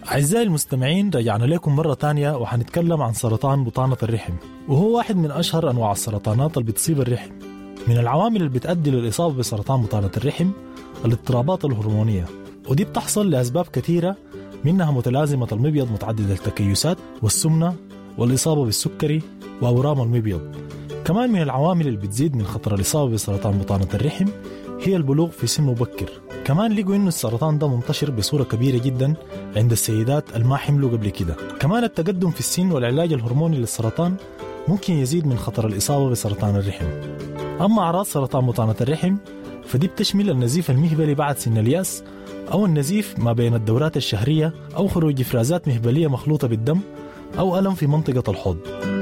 أعزائي المستمعين رجعنا لكم مرة تانية وحنتكلم عن سرطان بطانة الرحم وهو واحد من أشهر أنواع السرطانات اللي بتصيب الرحم من العوامل اللي بتؤدي للإصابة بسرطان بطانة الرحم الاضطرابات الهرمونية ودي بتحصل لأسباب كثيرة منها متلازمة المبيض متعددة التكيسات والسمنة والإصابة بالسكري وأورام المبيض كمان من العوامل اللي بتزيد من خطر الإصابة بسرطان بطانة الرحم هي البلوغ في سن مبكر كمان لقوا انه السرطان ده منتشر بصوره كبيره جدا عند السيدات اللي ما حملوا قبل كده كمان التقدم في السن والعلاج الهرموني للسرطان ممكن يزيد من خطر الاصابه بسرطان الرحم اما اعراض سرطان بطانه الرحم فدي بتشمل النزيف المهبلي بعد سن الياس او النزيف ما بين الدورات الشهريه او خروج افرازات مهبليه مخلوطه بالدم او الم في منطقه الحوض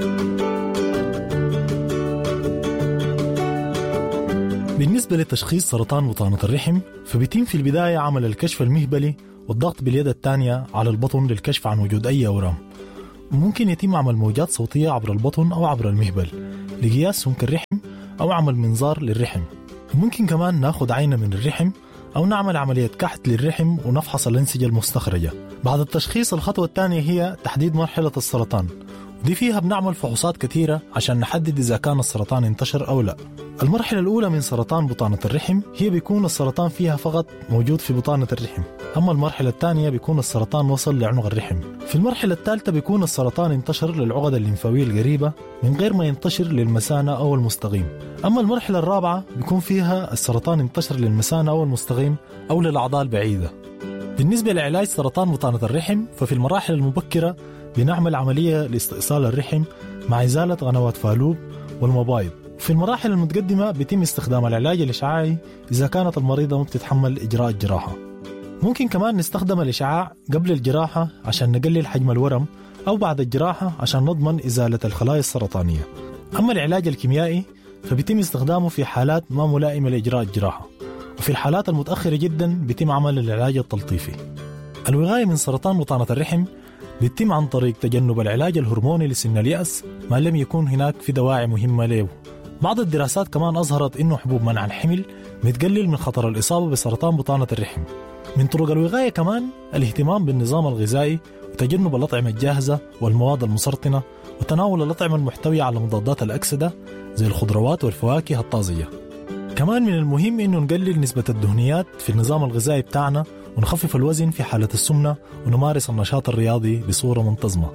بالنسبة لتشخيص سرطان بطانة الرحم فبيتم في البداية عمل الكشف المهبلي والضغط باليد الثانية على البطن للكشف عن وجود أي أورام وممكن يتم عمل موجات صوتية عبر البطن أو عبر المهبل لقياس سمك الرحم أو عمل منظار للرحم وممكن كمان ناخد عينة من الرحم أو نعمل عملية كحت للرحم ونفحص الأنسجة المستخرجة بعد التشخيص الخطوة الثانية هي تحديد مرحلة السرطان ودي فيها بنعمل فحوصات كثيرة عشان نحدد إذا كان السرطان انتشر أو لا المرحلة الأولى من سرطان بطانة الرحم هي بيكون السرطان فيها فقط موجود في بطانة الرحم أما المرحلة الثانية بيكون السرطان وصل لعنق الرحم في المرحلة الثالثة بيكون السرطان انتشر للعقد الليمفاوية القريبة من غير ما ينتشر للمثانة أو المستقيم أما المرحلة الرابعة بيكون فيها السرطان انتشر للمثانة أو المستقيم أو للأعضاء البعيدة بالنسبة لعلاج سرطان بطانة الرحم ففي المراحل المبكرة بنعمل عملية لاستئصال الرحم مع إزالة قنوات فالوب والمبايض في المراحل المتقدمة بيتم استخدام العلاج الإشعاعي إذا كانت المريضة ما بتتحمل إجراء الجراحة ممكن كمان نستخدم الإشعاع قبل الجراحة عشان نقلل حجم الورم أو بعد الجراحة عشان نضمن إزالة الخلايا السرطانية أما العلاج الكيميائي فبيتم استخدامه في حالات ما ملائمة لإجراء الجراحة وفي الحالات المتأخرة جدا بيتم عمل العلاج التلطيفي الوقاية من سرطان بطانة الرحم بيتم عن طريق تجنب العلاج الهرموني لسن اليأس ما لم يكون هناك في دواعي مهمة له بعض الدراسات كمان أظهرت أنه حبوب منع الحمل بتقلل من خطر الإصابة بسرطان بطانة الرحم من طرق الوقاية كمان الاهتمام بالنظام الغذائي وتجنب الأطعمة الجاهزة والمواد المسرطنة وتناول الأطعمة المحتوية على مضادات الأكسدة زي الخضروات والفواكه الطازجة كمان من المهم انه نقلل نسبة الدهنيات في النظام الغذائي بتاعنا ونخفف الوزن في حالة السمنة ونمارس النشاط الرياضي بصورة منتظمة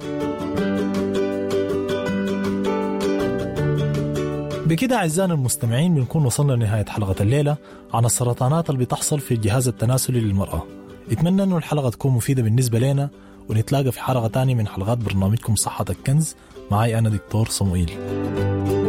بكده أعزائنا المستمعين بنكون وصلنا لنهاية حلقة الليلة عن السرطانات اللي بتحصل في الجهاز التناسلي للمرأة اتمنى أنه الحلقة تكون مفيدة بالنسبة لنا ونتلاقى في حلقة تانية من حلقات برنامجكم صحة الكنز معي أنا دكتور صموئيل